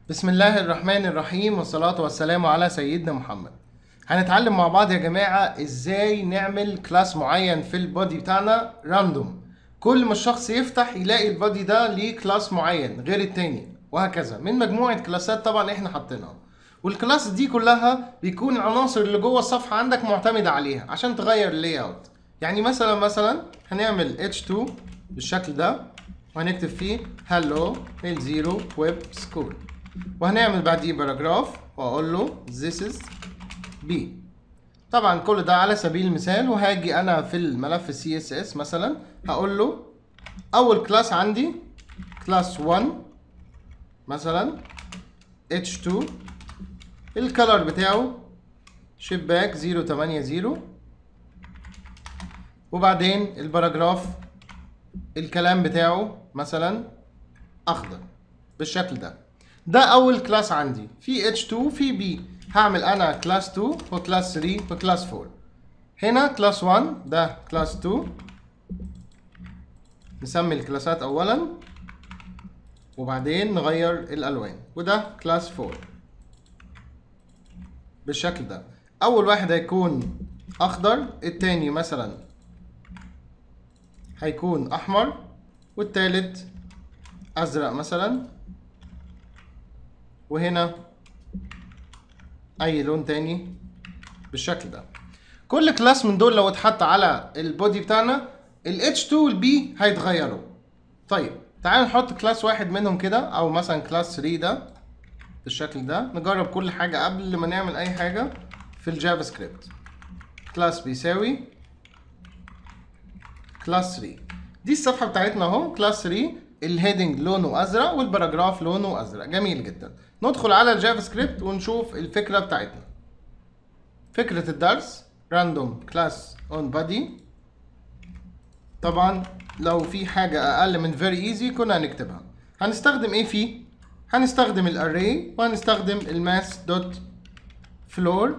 بسم الله الرحمن الرحيم والصلاة والسلام على سيدنا محمد هنتعلم مع بعض يا جماعة ازاي نعمل كلاس معين في البودي بتاعنا راندوم كل ما الشخص يفتح يلاقي البودي ده ليه كلاس معين غير التاني وهكذا من مجموعة كلاسات طبعا احنا حاطينها والكلاس دي كلها بيكون العناصر اللي جوه الصفحة عندك معتمدة عليها عشان تغير اللاي اوت يعني مثلا مثلا هنعمل h2 بالشكل ده وهنكتب فيه hello الزيرو ويب سكول وهنعمل بعديه باراجراف واقول له this is B طبعا كل ده على سبيل المثال وهاجي انا في الملف CSS مثلا هقول له اول كلاس عندي كلاس 1 مثلا h2 الكلر بتاعه شباك 080 وبعدين الباراجراف الكلام بتاعه مثلا اخضر بالشكل ده ده اول كلاس عندي في h2 في b هعمل انا كلاس 2 وكلاس 3 وكلاس 4 هنا كلاس 1 ده كلاس 2 نسمي الكلاسات اولا وبعدين نغير الالوان وده كلاس 4 بالشكل ده اول واحد هيكون اخضر التاني مثلا هيكون احمر والتالت ازرق مثلا وهنا اي لون تاني بالشكل ده كل كلاس من دول لو اتحط على البودي بتاعنا ال H2 وال B هيتغيروا طيب تعالوا نحط كلاس واحد منهم كده او مثلا كلاس 3 ده بالشكل ده نجرب كل حاجة قبل ما نعمل اي حاجة في الجافا سكريبت كلاس بيساوي كلاس 3 دي الصفحة بتاعتنا اهو كلاس 3 الهيدنج لونه ازرق والباراجراف لونه ازرق جميل جدا ندخل على الجافا سكريبت ونشوف الفكرة بتاعتنا فكرة الدرس random class on body طبعا لو في حاجة أقل من very easy كنا هنكتبها هنستخدم إيه فيه؟ هنستخدم الاري وهنستخدم الماس دوت فلور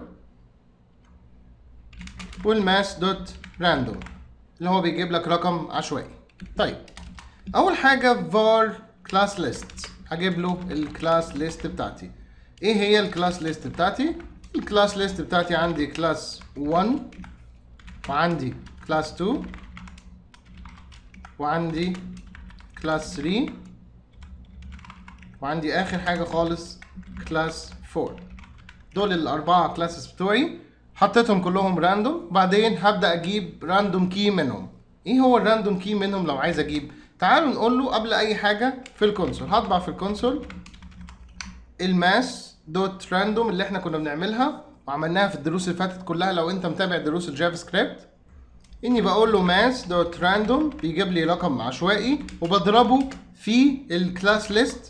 والماس دوت راندوم اللي هو بيجيب لك رقم عشوائي طيب أول حاجة var class list هجيب له الكلاس ليست بتاعتي ايه هي الكلاس ليست بتاعتي الكلاس ليست بتاعتي عندي كلاس 1 وعندي كلاس 2 وعندي كلاس 3 وعندي اخر حاجه خالص كلاس 4 دول الاربعه كلاسز بتوعي حطيتهم كلهم راندوم بعدين هبدا اجيب راندوم كي منهم ايه هو الراندوم كي منهم لو عايز اجيب تعالوا نقول له قبل اي حاجه في الكونسول هطبع في الكونسول الماس دوت راندوم اللي احنا كنا بنعملها وعملناها في الدروس اللي فاتت كلها لو انت متابع دروس الجافا سكريبت اني بقول له ماس دوت راندوم بيجيب لي رقم عشوائي وبضربه في الكلاس ليست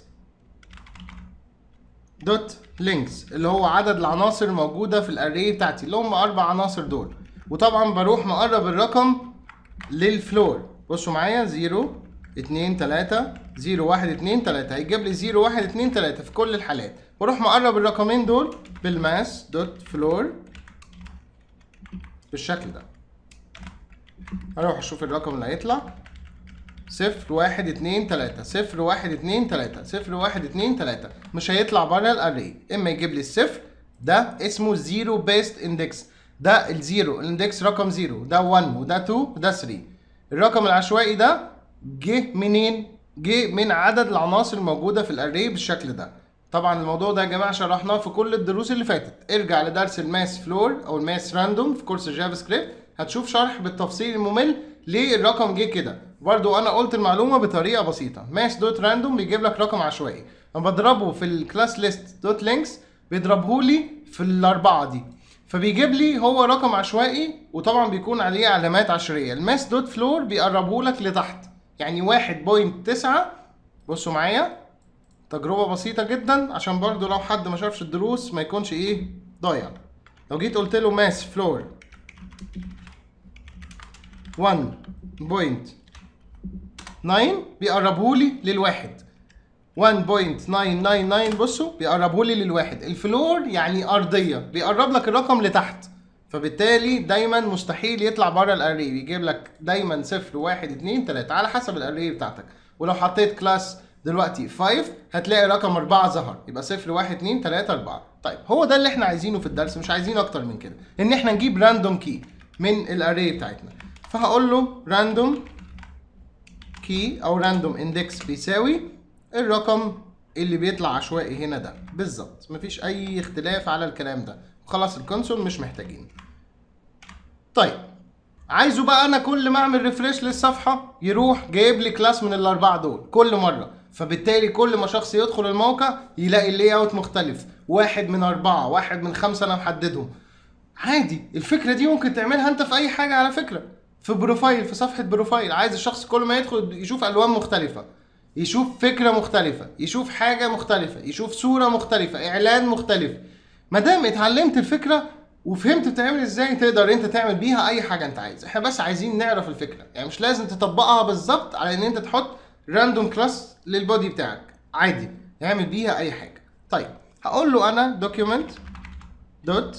دوت لينكس اللي هو عدد العناصر الموجوده في الاري بتاعتي اللي هم اربع عناصر دول وطبعا بروح مقرب الرقم للفلور بصوا معايا 0 2 3 0 1 2 3 هيجيب لي 0 1 2 3 في كل الحالات واروح مقرب الرقمين دول بالماس دوت فلور بالشكل ده هروح اشوف الرقم اللي هيطلع صفر واحد اتنين تلاتة صفر واحد اتنين تلاتة صفر واحد اتنين تلاتة مش هيطلع بره الاري اما يجيب لي الصفر ده اسمه زيرو بيست اندكس ده الزيرو الاندكس رقم زيرو ده 1 وده 2 وده 3 الرقم العشوائي ده جه منين؟ جه من عدد العناصر الموجوده في الاري بالشكل ده. طبعا الموضوع ده يا جماعه شرحناه في كل الدروس اللي فاتت، ارجع لدرس الماس فلور او الماس راندوم في كورس الجافا سكريبت هتشوف شرح بالتفصيل الممل ليه الرقم جه كده. برضو انا قلت المعلومه بطريقه بسيطه، ماس دوت راندوم بيجيب لك رقم عشوائي، لما بضربه في الكلاس ليست دوت لينكس بيضربه لي في الاربعه دي. فبيجيب لي هو رقم عشوائي وطبعا بيكون عليه علامات عشريه، الماس دوت فلور بيقربه لك لتحت. يعني واحد بوينت تسعة بصوا معايا تجربة بسيطة جدا عشان برضو لو حد ما شافش الدروس ما يكونش ايه ضايع لو جيت قلت له ماس فلور 1.9 بيقربهولي للواحد 1.999 بصوا بيقربهولي للواحد الفلور يعني ارضية بيقرب لك الرقم لتحت فبالتالي دايما مستحيل يطلع بره الاري بيجيب لك دايما صفر واحد اتنين تلاته على حسب الاري بتاعتك ولو حطيت كلاس دلوقتي 5 هتلاقي رقم 4 ظهر يبقى 0 1 2 3 4 طيب هو ده اللي احنا عايزينه في الدرس مش عايزين اكتر من كده ان احنا نجيب راندوم كي من الاري بتاعتنا فهقول له راندوم كي او راندوم اندكس بيساوي الرقم اللي بيطلع عشوائي هنا ده بالظبط مفيش اي اختلاف على الكلام ده خلاص الكونسول مش محتاجينه طيب عايزه بقى انا كل ما اعمل ريفريش للصفحه يروح جايب لي كلاس من الاربعه دول كل مره فبالتالي كل ما شخص يدخل الموقع يلاقي اللي اوت مختلف واحد من اربعه واحد من خمسه انا محددهم عادي الفكره دي ممكن تعملها انت في اي حاجه على فكره في بروفايل في صفحه بروفايل عايز الشخص كل ما يدخل يشوف الوان مختلفه يشوف فكره مختلفه يشوف حاجه مختلفه يشوف صوره مختلفه اعلان مختلف ما دام اتعلمت الفكره وفهمت بتعمل ازاي تقدر انت تعمل بيها اي حاجه انت عايز احنا بس عايزين نعرف الفكره يعني مش لازم تطبقها بالظبط على ان انت تحط راندوم كلاس للبودي بتاعك عادي اعمل بيها اي حاجه طيب هقول له انا دوكيومنت دوت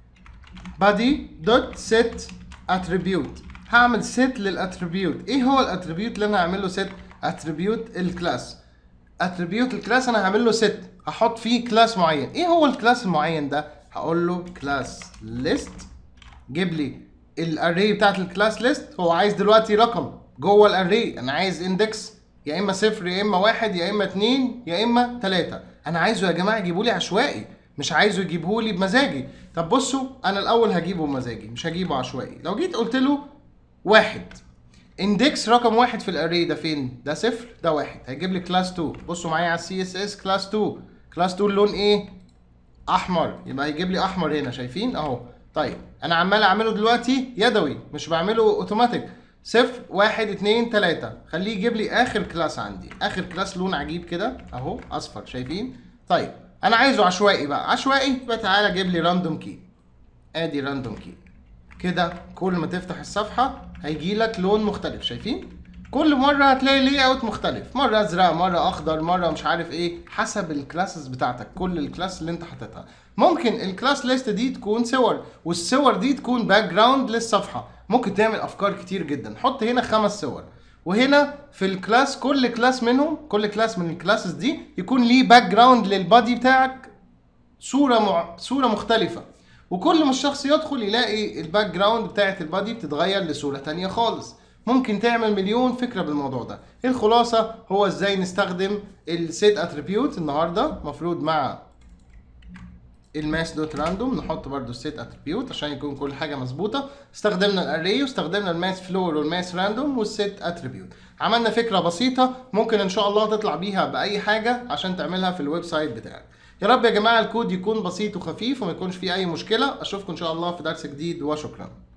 body دوت set attribute هعمل set للاتريبيوت ايه هو الاتريبيوت اللي انا هعمل له set attribute الكلاس اتريبيوت الكلاس انا هعمل له set هحط فيه كلاس معين ايه هو الكلاس المعين ده هقول له كلاس ليست جيب لي الاري بتاعت الكلاس ليست هو عايز دلوقتي رقم جوه الاري انا عايز اندكس يا اما صفر يا اما واحد يا اما اتنين يا اما تلاته انا عايزه يا جماعه يجيبوا لي عشوائي مش عايزه يجيبه لي بمزاجي طب بصوا انا الاول هجيبه بمزاجي مش هجيبه عشوائي لو جيت قلت له واحد اندكس رقم واحد في الاري ده فين ده صفر ده واحد هيجيب لي كلاس 2 بصوا معايا على السي اس اس كلاس 2 كلاس 2 اللون ايه احمر يبقى هيجيب لي احمر هنا شايفين اهو طيب انا عمال اعمله دلوقتي يدوي مش بعمله اوتوماتيك صفر واحد اتنين تلاتة خليه يجيب لي اخر كلاس عندي اخر كلاس لون عجيب كده اهو اصفر شايفين طيب انا عايزه عشوائي بقى عشوائي يبقى تعالى جيب لي راندوم كي ادي راندوم كي كده كل ما تفتح الصفحة هيجي لك لون مختلف شايفين كل مرة هتلاقي لي اوت مختلف مرة ازرق مرة اخضر مرة مش عارف ايه حسب الكلاسز بتاعتك كل الكلاس اللي انت حاططها ممكن الكلاس ليست دي تكون صور والصور دي تكون باك جراوند للصفحة ممكن تعمل افكار كتير جدا حط هنا خمس صور وهنا في الكلاس كل كلاس منهم كل كلاس من الكلاسز دي يكون ليه باك جراوند للبادي بتاعك صورة مع... صورة مختلفة وكل ما الشخص يدخل يلاقي الباك جراوند بتاعت البادي بتتغير لصورة تانية خالص ممكن تعمل مليون فكرة بالموضوع ده الخلاصة هو ازاي نستخدم السيت اتريبيوت النهاردة مفروض مع الماس دوت راندوم نحط برضو السيت اتريبيوت عشان يكون كل حاجه مظبوطه استخدمنا الاري واستخدمنا الماس فلور والماس راندوم والسيت اتريبيوت عملنا فكره بسيطه ممكن ان شاء الله تطلع بيها باي حاجه عشان تعملها في الويب سايت بتاعك يا رب يا جماعه الكود يكون بسيط وخفيف وما يكونش فيه اي مشكله اشوفكم ان شاء الله في درس جديد وشكرا